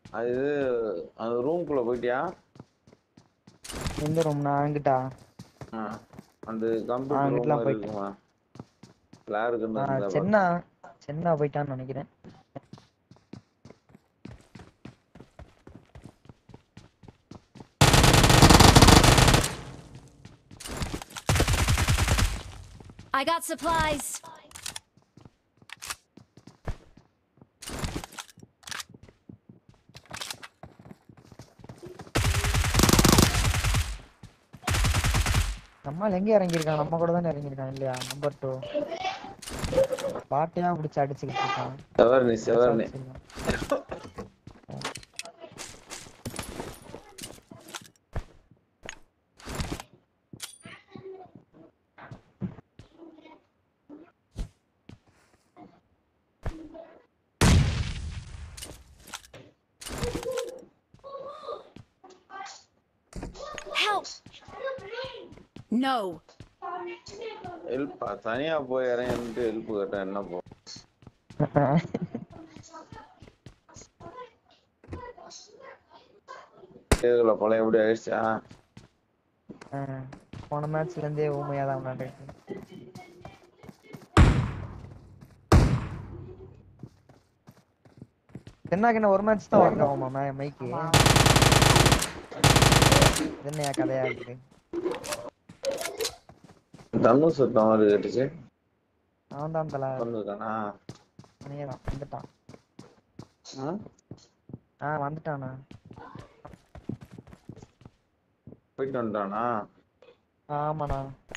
அது அந்த ரூம்குள்ள போயிட்டியா எந்த ரூம்னா அங்கிட்டா ஆ, அந்த ஆ, கம்ப்யூட்டர் அங்கிட்டுலாம் ரூம் போயிட்டேன். இருக்குமா கிளாருக்குன்னு ஆ, இருந்தா சென்னா சென்னா போயிட்டான்னு நினைக்கிறேன் I got supplies. நம்மால் எங்க இறங்கியிருக்கான் நம்ம கூட தானே இறங்கியிருக்கான் இல்லையா நம்பர் டூ பாட்டையா பிடிச்சி அடிச்சுக்கிட்டு இருக்கான் செவர்னி செவர்னி Help! No. ஹெல்ப்பா தனியா போய் இறங்கிட்டு ஹெல்ப் கேட்டா என்ன போ கேக்கல பழைய எப்படி ஆயிடுச்சா ஆ, போன மேட்ச்ல இருந்தே ஊமையா தான் விளையாண்டுட்டு தென்னாக்கு என்ன ஒரு மேட்ச் தான் ஒர்க் ஆகுமா மைக்கு என்னையா கதையா இருக்கு தனு சுத்தம் மாதிரி கேட்டுச்சு அவன் தான் தல வந்துருக்கானா தான் வந்துட்டான் ஆ? ஆ வந்துட்டானா போயிட்டு வந்துட்டானா ஆமாண்ணா